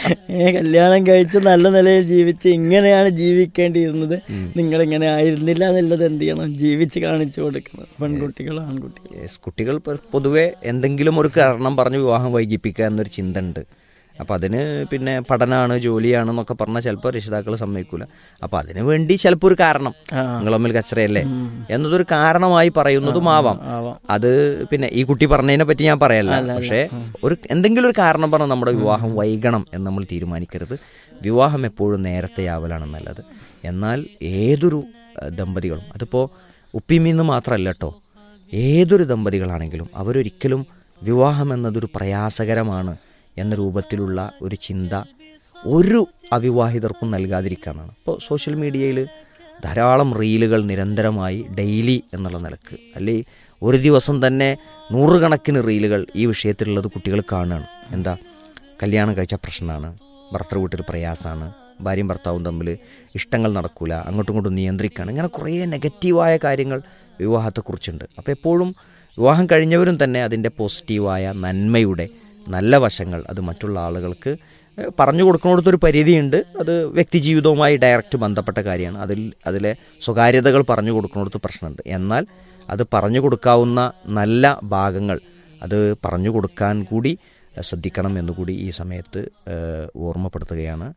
ഏ, കല്യാണം കഴിച്ച് നല്ല നിലയിൽ ജീവിച്ച് ഇങ്ങനെയാണ് ജീവിക്കേണ്ടിയിരുന്നത് നിങ്ങൾ ഇങ്ങനെ ആയിരുന്നില്ല എന്നുള്ളത് എന്ത് ചെയ്യണം ജീവിച്ച് കാണിച്ചു കൊടുക്കണം പെൺകുട്ടികളും ആൺകുട്ടികളും യെസ്, കുട്ടികൾ പൊ- പൊതുവെ എന്തെങ്കിലും ഒരു കാരണം പറഞ്ഞ് വിവാഹം വൈകിപ്പിക്കുക എന്നൊരു ചിന്ത ഉണ്ട് അപ്പം അതിന് പിന്നെ പഠനമാണ് ജോലിയാണ് എന്നൊക്കെ പറഞ്ഞാൽ ചിലപ്പോൾ രക്ഷിതാക്കൾ സമ്മതിക്കൂല അപ്പം അതിന് വേണ്ടി ചിലപ്പോൾ ഒരു കാരണം നിങ്ങൾ തമ്മിൽ കച്ചറയല്ലേ എന്നതൊരു കാരണമായി പറയുന്നതും ആവാം അത് പിന്നെ ഈ കുട്ടി പറഞ്ഞതിനെ പറ്റി ഞാൻ പറയല്ല പക്ഷേ ഒരു എന്തെങ്കിലും ഒരു കാരണം പറഞ്ഞ് നമ്മുടെ വിവാഹം വൈകണം എന്ന് നമ്മൾ തീരുമാനിക്കരുത് വിവാഹം എപ്പോഴും നേരത്തെ ആവലാണ് നല്ലത് എന്നാൽ ഏതൊരു അഹ്, ദമ്പതികളും അതിപ്പോൾ ഉപ്പിമീന്ന് മാത്രമല്ല കേട്ടോ ഏതൊരു ദമ്പതികളാണെങ്കിലും അവരൊരിക്കലും വിവാഹം എന്നതൊരു പ്രയാസകരമാണ് എന്ന രൂപത്തിലുള്ള ഒരു ചിന്ത ഒരു അവിവാഹിതർക്കും നൽകാതിരിക്കാന്നാണ് ഇപ്പോൾ സോഷ്യൽ മീഡിയയിൽ ധാരാളം റീലുകൾ നിരന്തരമായി ഡെയിലി എന്നുള്ള നിലക്ക് അല്ലെങ്കിൽ ഒരു ദിവസം തന്നെ നൂറുകണക്കിന് റീലുകൾ ഈ വിഷയത്തിലുള്ളത് കുട്ടികൾ കാണുകയാണ് എന്താ കല്യാണം കഴിച്ച പ്രശ്നമാണ് ഭർത്തൃ വീട്ടിൽ പ്രയാസമാണ് ഭാര്യയും ഭർത്താവും തമ്മിൽ ഇഷ്ടങ്ങൾ നടക്കൂല അങ്ങോട്ടും ഇങ്ങോട്ടും നിയന്ത്രിക്കുകയാണ് ഇങ്ങനെ കുറേ നെഗറ്റീവായ കാര്യങ്ങൾ വിവാഹത്തെക്കുറിച്ചുണ്ട് അപ്പോൾ എപ്പോഴും വിവാഹം കഴിഞ്ഞവരും തന്നെ അതിൻ്റെ പോസിറ്റീവായ നന്മയുടെ നല്ല വശങ്ങൾ അത് മറ്റുള്ള ആളുകൾക്ക് ഏഹ്, പറഞ്ഞു കൊടുക്കുന്നിടത്തൊരു പരിധിയുണ്ട് അത് വ്യക്തിജീവിതവുമായി ഡയറക്റ്റ് ബന്ധപ്പെട്ട കാര്യമാണ് അതിൽ അതിലെ സ്വകാര്യതകൾ പറഞ്ഞു കൊടുക്കുന്നിടത്ത് പ്രശ്നമുണ്ട് എന്നാൽ അത് പറഞ്ഞു കൊടുക്കാവുന്ന നല്ല ഭാഗങ്ങൾ അത് പറഞ്ഞു കൊടുക്കാൻ കൂടി ഏഹ്, ശ്രദ്ധിക്കണം എന്നുകൂടി ഈ സമയത്ത് ഏഹ്, ഓർമ്മപ്പെടുത്തുകയാണ്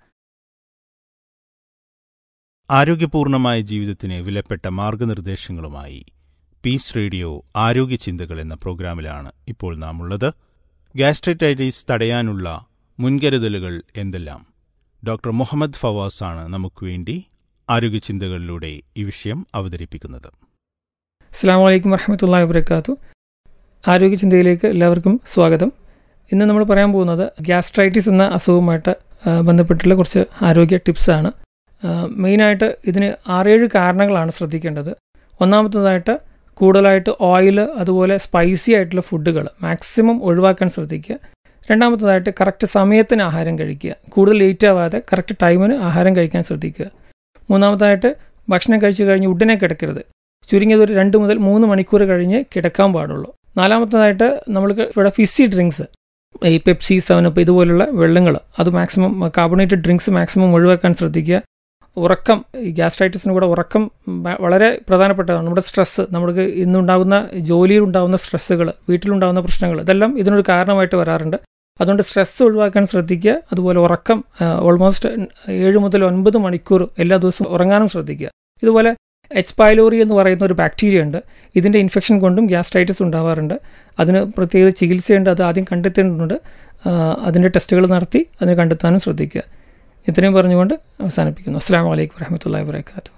ആരോഗ്യപൂർണമായ ജീവിതത്തിന് വിലപ്പെട്ട മാർഗനിർദ്ദേശങ്ങളുമായി പീസ് റേഡിയോ ആരോഗ്യ ചിന്തകൾ എന്ന പ്രോഗ്രാമിലാണ് ഇപ്പോൾ നാം ഉള്ളത് ഗാസ്ട്രൈറ്റൈറ്റിസ് തടയാനുള്ള മുൻകരുതലുകൾ എന്തെല്ലാം ഡോക്ടർ മുഹമ്മദ് ഫവാസ് ആണ് നമുക്ക് വേണ്ടി ആരോഗ്യ ചിന്തകളിലൂടെ ഈ വിഷയം അവതരിപ്പിക്കുന്നത് അസ്സാം വലൈക്കും വർഹമത്തല്ലാ വബർക്കാത്തു ആരോഗ്യ ചിന്തയിലേക്ക് എല്ലാവർക്കും സ്വാഗതം ഇന്ന് നമ്മൾ പറയാൻ പോകുന്നത് ഗ്യാസ്ട്രൈറ്റിസ് എന്ന അസുഖവുമായിട്ട് ആ, ബന്ധപ്പെട്ടുള്ള കുറച്ച് ആരോഗ്യ ടിപ്സാണ് മെയിനായിട്ട് ഇതിന് ആറേഴ് കാരണങ്ങളാണ് ശ്രദ്ധിക്കേണ്ടത് ഒന്നാമത്തതായിട്ട് കൂടുതലായിട്ട് ഓയിൽ അതുപോലെ സ്പൈസി ആയിട്ടുള്ള ഫുഡുകൾ മാക്സിമം ഒഴിവാക്കാൻ ശ്രദ്ധിക്കുക രണ്ടാമത്തതായിട്ട് കറക്റ്റ് സമയത്തിന് ആഹാരം കഴിക്കുക കൂടുതൽ ലേറ്റ് ആവാതെ കറക്റ്റ് ടൈമിന് ആഹാരം കഴിക്കാൻ ശ്രദ്ധിക്കുക മൂന്നാമതായിട്ട് ഭക്ഷണം കഴിച്ചു കഴിഞ്ഞ് ഉടനെ കിടക്കരുത് ചുരുങ്ങിയത് ഒരു രണ്ട് മുതൽ മൂന്ന് മണിക്കൂർ കഴിഞ്ഞ് കിടക്കാൻ പാടുള്ളൂ നാലാമത്തതായിട്ട് നമ്മൾക്ക് ഇവിടെ ഫിസി ഡ്രിങ്ക്സ് ഈ പെപ്സി സെവനപ്പ് ഇതുപോലുള്ള വെള്ളങ്ങൾ അത് മാക്സിമം കാർബണേറ്റഡ് ഡ്രിങ്ക്സ് മാക്സിമം ഒഴിവാക്കാൻ ശ്രദ്ധിക്കുക ഉറക്കം ഈ ഗ്യാസ്ട്രൈറ്റിസിന് കൂടെ ഉറക്കം വ- വളരെ പ്രധാനപ്പെട്ടതാണ് നമ്മുടെ സ്ട്രെസ്സ് നമുക്ക് ഇന്നുണ്ടാകുന്ന ജോലിയിൽ ഉണ്ടാകുന്ന സ്ട്രെസ്സുകൾ വീട്ടിലുണ്ടാകുന്ന പ്രശ്നങ്ങൾ ഇതെല്ലാം ഇതിനൊരു കാരണമായിട്ട് വരാറുണ്ട് അതുകൊണ്ട് സ്ട്രെസ്സ് ഒഴിവാക്കാൻ ശ്രദ്ധിക്കുക അതുപോലെ ഉറക്കം ഓൾമോസ്റ്റ് ഏഴ് മുതൽ ഒൻപത് മണിക്കൂർ എല്ലാ ദിവസവും ഉറങ്ങാനും ശ്രദ്ധിക്കുക ഇതുപോലെ എച്ച് പൈലോറി എന്ന് പറയുന്ന ഒരു ബാക്ടീരിയ ഉണ്ട് ഇതിൻ്റെ ഇൻഫെക്ഷൻ കൊണ്ടും ഗ്യാസ്ട്രൈറ്റിസ് ഉണ്ടാവാറുണ്ട് അതിന് പ്രത്യേക ചികിത്സയുണ്ട് അത് ആദ്യം കണ്ടെത്തേണ്ടതുണ്ട് ആ, അതിൻ്റെ ടെസ്റ്റുകൾ നടത്തി അതിന് കണ്ടെത്താനും ശ്രദ്ധിക്കുക ഇത്രയും പറഞ്ഞുകൊണ്ട് അവസാനിപ്പിക്കുന്നു അസ്സാം വലൈക്കും വരഹമത്തല്ലാ വാത്തു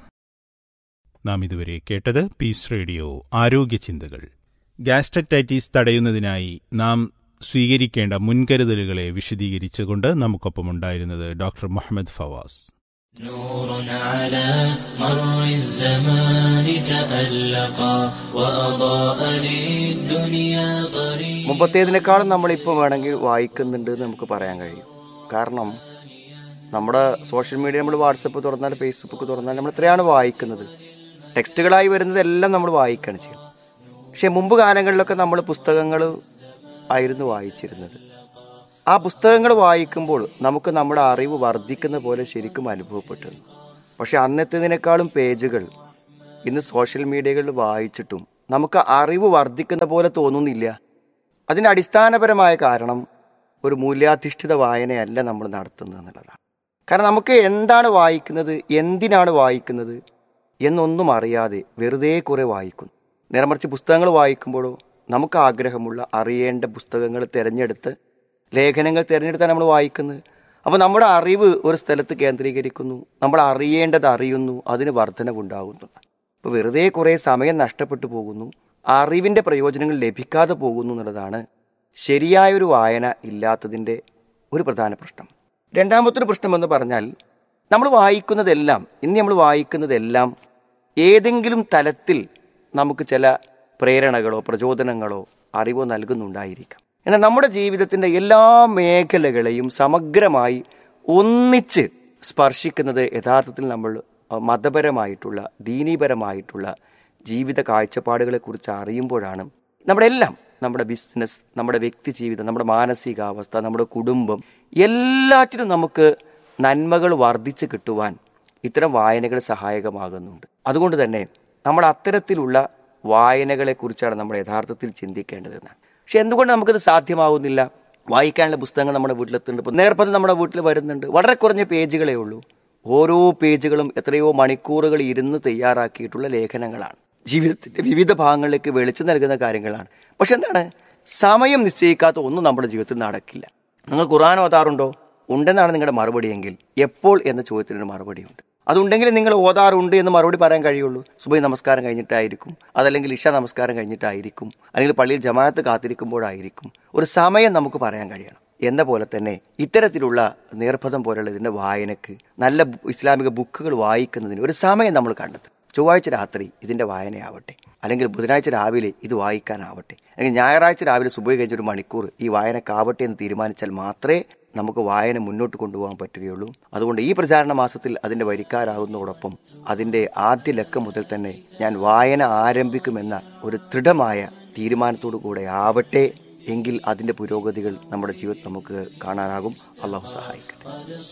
നാം ഇതുവരെ കേട്ടത് പീസ് റേഡിയോ ആരോഗ്യ ചിന്തകൾ ഗാസ്ട്രൈറ്റൈറ്റിസ് തടയുന്നതിനായി നാം സ്വീകരിക്കേണ്ട മുൻകരുതലുകളെ വിശദീകരിച്ചുകൊണ്ട് നമുക്കൊപ്പമുണ്ടായിരുന്നത് ഡോക്ടർ മുഹമ്മദ് ഫവാസ് نور على مر الزمان تألقا وأضاء للدنيا طريقا മുമ്പത്തേതിനേക്കാളും നമ്മളിപ്പോൾ വേണമെങ്കിൽ വായിക്കുന്നുണ്ട് എന്ന് നമുക്ക് പറയാൻ കഴിയും കാരണം നമ്മുടെ സോഷ്യൽ മീഡിയ നമ്മൾ വാട്സപ്പ് തുറന്നാൽ ഫേസ്ബുക്ക് തുറന്നാൽ നമ്മൾ എത്രയാണ് വായിക്കുന്നത് ടെക്സ്റ്റുകളായി വരുന്നതെല്ലാം നമ്മൾ വായിക്കുകയാണ് ചെയ്യുന്നത് പക്ഷേ മുമ്പ് കാലങ്ങളിലൊക്കെ നമ്മൾ പുസ്തകങ്ങൾ ആയിരുന്നു വായിച്ചിരുന്നത് ആ പുസ്തകങ്ങൾ വായിക്കുമ്പോൾ നമുക്ക് നമ്മുടെ അറിവ് വർദ്ധിക്കുന്ന പോലെ ശരിക്കും അനുഭവപ്പെട്ടിരുന്നു പക്ഷെ അന്നത്തേതിനേക്കാളും പേജുകൾ ഇന്ന് സോഷ്യൽ മീഡിയകളിൽ വായിച്ചിട്ടും നമുക്ക് അറിവ് വർദ്ധിക്കുന്ന പോലെ തോന്നുന്നില്ല അതിന് അടിസ്ഥാനപരമായ കാരണം ഒരു മൂല്യാധിഷ്ഠിത വായനയല്ല നമ്മൾ നടത്തുന്നത് എന്നുള്ളതാണ് കാരണം നമുക്ക് എന്താണ് വായിക്കുന്നത് എന്തിനാണ് വായിക്കുന്നത് എന്നൊന്നും അറിയാതെ വെറുതെ കുറെ വായിക്കുന്നു നേരെ മറിച്ച് പുസ്തകങ്ങൾ വായിക്കുമ്പോഴോ നമുക്ക് ആഗ്രഹമുള്ള അറിയേണ്ട പുസ്തകങ്ങൾ തിരഞ്ഞെടുത്ത് ലേഖനങ്ങൾ തിരഞ്ഞെടുത്താണ് നമ്മൾ വായിക്കുന്നത് അപ്പോൾ നമ്മുടെ അറിവ് ഒരു സ്ഥലത്ത് കേന്ദ്രീകരിക്കുന്നു നമ്മൾ അറിയേണ്ടത് അറിയുന്നു അതിന് വർധനവുണ്ടാകുന്നു അപ്പോൾ വെറുതെ കുറേ സമയം നഷ്ടപ്പെട്ടു പോകുന്നു അറിവിൻ്റെ പ്രയോജനങ്ങൾ ലഭിക്കാതെ പോകുന്നു എന്നുള്ളതാണ് ശരിയായൊരു വായന ഇല്ലാത്തതിൻ്റെ ഒരു പ്രധാന പ്രശ്നം രണ്ടാമത്തൊരു പ്രശ്നമെന്ന് പറഞ്ഞാൽ നമ്മൾ വായിക്കുന്നതെല്ലാം ഇന്ന് നമ്മൾ വായിക്കുന്നതെല്ലാം ഏതെങ്കിലും തലത്തിൽ നമുക്ക് ചില പ്രേരണകളോ പ്രചോദനങ്ങളോ അറിവോ നൽകുന്നുണ്ടായിരിക്കാം എന്നാൽ നമ്മുടെ ജീവിതത്തിൻ്റെ എല്ലാ മേഖലകളെയും സമഗ്രമായി ഒന്നിച്ച് സ്പർശിക്കുന്നത് യഥാർത്ഥത്തിൽ നമ്മൾ അഹ്, മതപരമായിട്ടുള്ള ദീനീപരമായിട്ടുള്ള ജീവിത കാഴ്ചപ്പാടുകളെക്കുറിച്ച് അറിയുമ്പോഴാണ് നമ്മുടെ എല്ലാം നമ്മുടെ ബിസിനസ് നമ്മുടെ വ്യക്തി ജീവിതം നമ്മുടെ മാനസികാവസ്ഥ നമ്മുടെ കുടുംബം എല്ലാറ്റിനും നമുക്ക് നന്മകൾ വർദ്ധിച്ച് കിട്ടുവാൻ ഇത്തരം വായനകൾ സഹായകമാകുന്നുണ്ട് അതുകൊണ്ട് തന്നെ നമ്മൾ അത്തരത്തിലുള്ള വായനകളെക്കുറിച്ചാണ് നമ്മൾ യഥാർത്ഥത്തിൽ ചിന്തിക്കേണ്ടതെന്നാണ് പക്ഷെ എന്തുകൊണ്ട് നമുക്കത് സാധ്യമാവുന്നില്ല വായിക്കാനുള്ള പുസ്തകങ്ങൾ നമ്മുടെ വീട്ടിലെത്തുന്നുണ്ട് ഇപ്പോൾ നേർപ്പത് നമ്മുടെ വീട്ടിൽ വരുന്നുണ്ട് വളരെ കുറഞ്ഞ പേജുകളേ ഉള്ളൂ ഓരോ പേജുകളും എത്രയോ മണിക്കൂറുകൾ ഇരുന്ന് തയ്യാറാക്കിയിട്ടുള്ള ലേഖനങ്ങളാണ് ജീവിതത്തിന്റെ വിവിധ ഭാഗങ്ങളിലേക്ക് വെളിച്ചം നൽകുന്ന കാര്യങ്ങളാണ് പക്ഷെ എന്താണ് സമയം നിശ്ചയിക്കാത്ത ഒന്നും നമ്മുടെ ജീവിതത്തിൽ നടക്കില്ല നിങ്ങൾ ഖുർആൻ ഓതാറുണ്ടോ ഉണ്ടെന്നാണ് നിങ്ങളുടെ മറുപടിയെങ്കിൽ എപ്പോൾ എന്ന ചോദ്യത്തിനൊരു മറുപടിയുണ്ട് അതുണ്ടെങ്കിൽ നിങ്ങൾ ഓതാറുണ്ട് എന്ന് മറുപടി പറയാൻ കഴിയുള്ളൂ സുബൈ നമസ്കാരം കഴിഞ്ഞിട്ടായിരിക്കും അതല്ലെങ്കിൽ ഇഷ നമസ്കാരം കഴിഞ്ഞിട്ടായിരിക്കും അല്ലെങ്കിൽ പള്ളിയിൽ ജമാഅത്ത് കാത്തിരിക്കുമ്പോഴായിരിക്കും ഒരു സമയം നമുക്ക് പറയാൻ കഴിയണം എന്ന പോലെ തന്നെ ഇത്തരത്തിലുള്ള നേർപ്പദം പോലുള്ള ഇതിന്റെ വായനക്ക് നല്ല ബു- ഇസ്ലാമിക ബുക്കുകൾ വായിക്കുന്നതിന് ഒരു സമയം നമ്മൾ കണ്ടെത്തും ചൊവ്വാഴ്ച രാത്രി ഇതിന്റെ വായനയാവട്ടെ അല്ലെങ്കിൽ ബുധനാഴ്ച രാവിലെ ഇത് വായിക്കാനാവട്ടെ അല്ലെങ്കിൽ ഞായറാഴ്ച രാവിലെ സുബൈ കഴിഞ്ഞ ഒരു മണിക്കൂർ ഈ വായനക്കാവട്ടെ എന്ന് തീരുമാനിച്ചാൽ മാത്രമേ നമുക്ക് വായന മുന്നോട്ട് കൊണ്ടുപോകാൻ പറ്റുകയുള്ളൂ അതുകൊണ്ട് ഈ പ്രചാരണ മാസത്തിൽ അതിന്റെ വരിക്കാരാകുന്നതോടൊപ്പം അതിന്റെ ആദ്യ ലക്കം മുതൽ തന്നെ ഞാൻ വായന ആരംഭിക്കുമെന്ന ഒരു ദൃഢമായ തീരുമാനത്തോടു കൂടെ ആവട്ടെ എങ്കിൽ അതിന്റെ പുരോഗതികൾ നമ്മുടെ ജീവിതത്തിൽ നമുക്ക് കാണാനാകും അള്ളാഹു സഹായിക്കട്ടെ